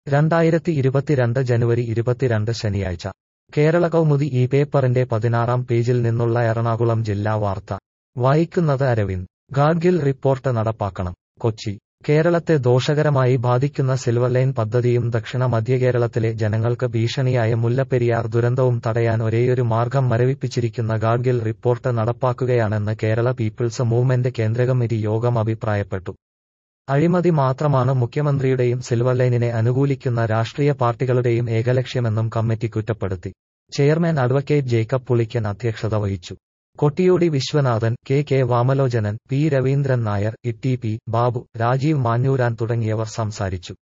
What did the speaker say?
രണ്ടായിരത്തി ഇരുപത്തിരണ്ട് ജനുവരി ഇരുപത്തിരണ്ട് ശനിയാഴ്ച കേരള കൗമുദി ഈ പേപ്പറിന്റെ പതിനാറാം പേജിൽ നിന്നുള്ള എറണാകുളം ജില്ലാ വാർത്ത വായിക്കുന്നത് അരവിന്ദ് ഗാഡ്ഗിൽ റിപ്പോർട്ട് നടപ്പാക്കണം കൊച്ചി കേരളത്തെ ദോഷകരമായി ബാധിക്കുന്ന സിൽവർ ലൈൻ പദ്ധതിയും ദക്ഷിണ മധ്യകേരളത്തിലെ ജനങ്ങൾക്ക് ഭീഷണിയായ മുല്ലപ്പെരിയാർ ദുരന്തവും തടയാൻ ഒരേയൊരു മാർഗം മരവിപ്പിച്ചിരിക്കുന്ന ഗാഡ്ഗിൽ റിപ്പോർട്ട് നടപ്പാക്കുകയാണെന്ന് കേരള പീപ്പിൾസ് മൂവ്മെന്റ് കേന്ദ്രകമ്മിറ്റി യോഗം അഭിപ്രായപ്പെട്ടു അഴിമതി മാത്രമാണ് മുഖ്യമന്ത്രിയുടെയും സിൽവർ ലൈനിനെ അനുകൂലിക്കുന്ന രാഷ്ട്രീയ പാർട്ടികളുടെയും ഏകലക്ഷ്യമെന്നും കമ്മിറ്റി കുറ്റപ്പെടുത്തി ചെയർമാൻ അഡ്വക്കേറ്റ് ജേക്കബ് പുളിക്കൻ അധ്യക്ഷത വഹിച്ചു Kottiyoodi Viswanathan K K Vamalochanan P Raveendran Nair E T P Babu Rajeev Manjooran തുടങ്ങിയവർ സംസാരിച്ചു